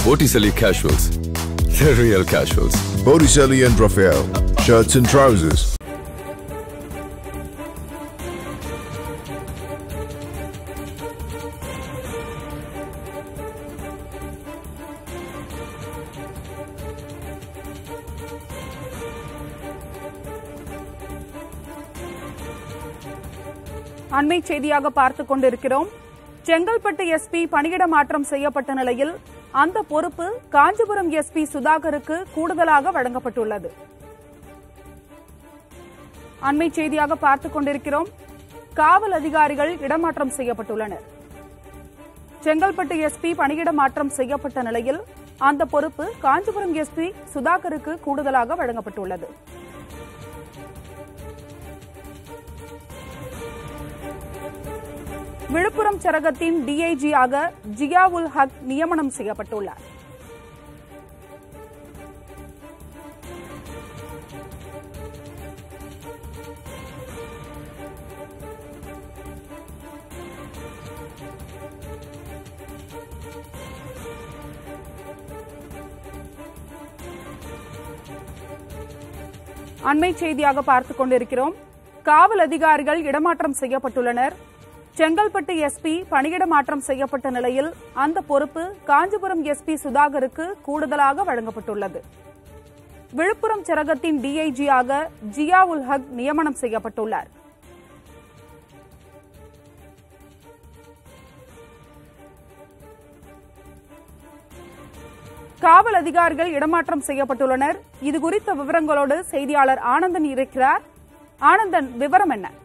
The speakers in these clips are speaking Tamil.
Botticelli Casuals. The real casuals. Botticelli and Raphael, shirts and trousers. அண்மை செய்தியாக பார்த்துக் கொண்டிருக்கிறோம் செங்கல்பட்டு எஸ்பி பணியிட மாற்றம் செய்யப்பட்ட நிலையில் அந்த பொறுப்பு காஞ்சிபுரம் எஸ்பி சுதாகருக்கு கூடுதலாக வழங்கப்பட்டுள்ளது அண்மை செய்தியாக பார்த்துக் கொண்டிருக்கிறோம் காவல் அதிகாரிகள் இடமாற்றம் செய்யப்பட்டுள்ளனர் செங்கல்பட்டு எஸ்பி பணியிட மாற்றம் செய்யப்பட்ட நிலையில் அந்த பொறுப்பு காஞ்சிபுரம் எஸ்பி சுதாகருக்கு கூடுதலாக வழங்கப்பட்டுள்ளது விழுப்புரம் சரகத்தின் டிஐஜியாக ஜியாவுல் ஹக் நியமனம் செய்யப்பட்டுள்ளார் அண்மை செய்தியாக பார்த்துக் கொண்டிருக்கிறோம் காவல் அதிகாரிகள் இடமாற்றம் செய்யப்பட்டுள்ளனர் செங்கல்பட்டு எஸ்பி பணியிட மாற்றம் செய்யப்பட்ட நிலையில் அந்த பொறுப்பு காஞ்சிபுரம் எஸ்பி சுதாகருக்கு கூடுதலாக வழங்கப்பட்டுள்ளது விழுப்புரம் சரகத்தின் டிஐஜியாக ஜியா உல் ஹக் நியமனம் செய்யப்பட்டுள்ளார் காவல் அதிகாரிகள் இடமாற்றம் செய்யப்பட்டுள்ளனர் இது குறித்த விவரங்களோடு செய்தியாளர் ஆனந்தன் இருக்கிறார் ஆனந்தன் விவரம் என்ன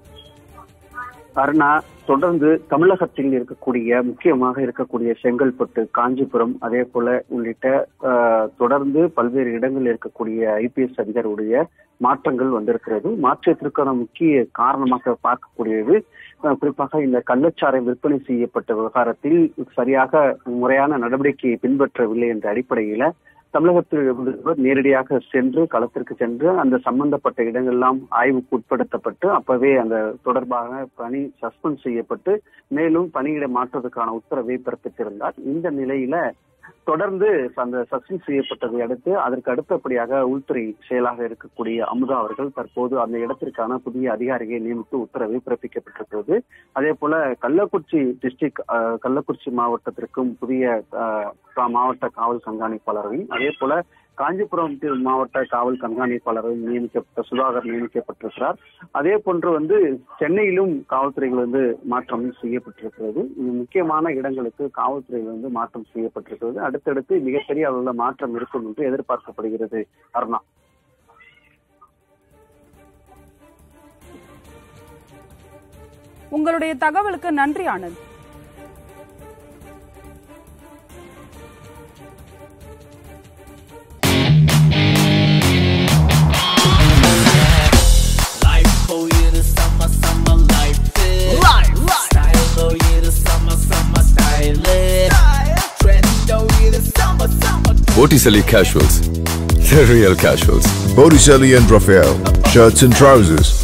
அருணா தொடர்ந்து தமிழகத்தில் இருக்கக்கூடிய முக்கியமாக இருக்கக்கூடிய செங்கல்பட்டு காஞ்சிபுரம் அதே போல உள்ளிட்ட அஹ், தொடர்ந்து பல்வேறு இடங்களில் இருக்கக்கூடிய ஐபிஎஸ் அதிகாரியுடைய மாற்றங்கள் வந்திருக்கிறது மாற்றத்திற்கான முக்கிய காரணமாக பார்க்கக்கூடியது அஹ், குறிப்பாக இந்த கள்ளச்சாரை விற்பனை செய்யப்பட்ட விவகாரத்தில் சரியாக முறையான நடவடிக்கையை பின்பற்றவில்லை என்ற அடிப்படையில தமிழகத்தில் இருந்தவர் நேரடியாக சென்று களத்திற்கு சென்று அந்த சம்பந்தப்பட்ட இடங்கள்லாம் ஆய்வுக்கு உட்படுத்தப்பட்டு அப்பவே அந்த தொடர்பாக பணி சஸ்பெண்ட் செய்யப்பட்டு மேலும் பணியிட மாற்றத்துக்கான உத்தரவை பிறப்பித்திருந்தார் இந்த நிலையில தொடர்ந்து அந்த சஸ்பெண்ட் செய்யப்பட்டதை அடுத்து அதற்கு அடுத்தபடியாக உள்துறை செயலாக இருக்கக்கூடிய அமுதா அவர்கள் தற்போது அந்த இடத்திற்கான புதிய அதிகாரியை நியமித்து உத்தரவு பிறப்பிக்கப்பட்டிருக்கிறது அதே போல கள்ளக்குறிச்சி டிஸ்ட்ரிக்ட் கள்ளக்குறிச்சி மாவட்டத்திற்கும் புதிய அஹ், கா- மாவட்ட காவல் கண்காணிப்பாளரையும் அதே போல காஞ்சிபுரம் தி- மாவட்ட காவல் கண்காணிப்பாளரும் நியமிக்கப்பட்ட சுதாகர் நியமிக்கப்பட்டிருக்கிறார் அதே போன்று வந்து சென்னையிலும் காவல்துறைகள் வந்து மாற்றம் செய்யப்பட்டிருக்கிறது இது முக்கியமான இடங்களுக்கு காவல்துறையில் வந்து மாற்றம் செய்யப்பட்டிருக்கிறது அடுத்தடுத்து மிகப்பெரிய அளவுல மாற்றம் இருக்கும் என்று எதிர்பார்க்கப்படுகிறது அருணா உங்களுடைய தகவலுக்கு நன்றி Anand Life for you the summer, summer life is. Life, Style for you the summer, summer style is. Trend for you the summer, summer. Botticelli Casuals. The real casuals. Botticelli and Raphael, shirts and trousers.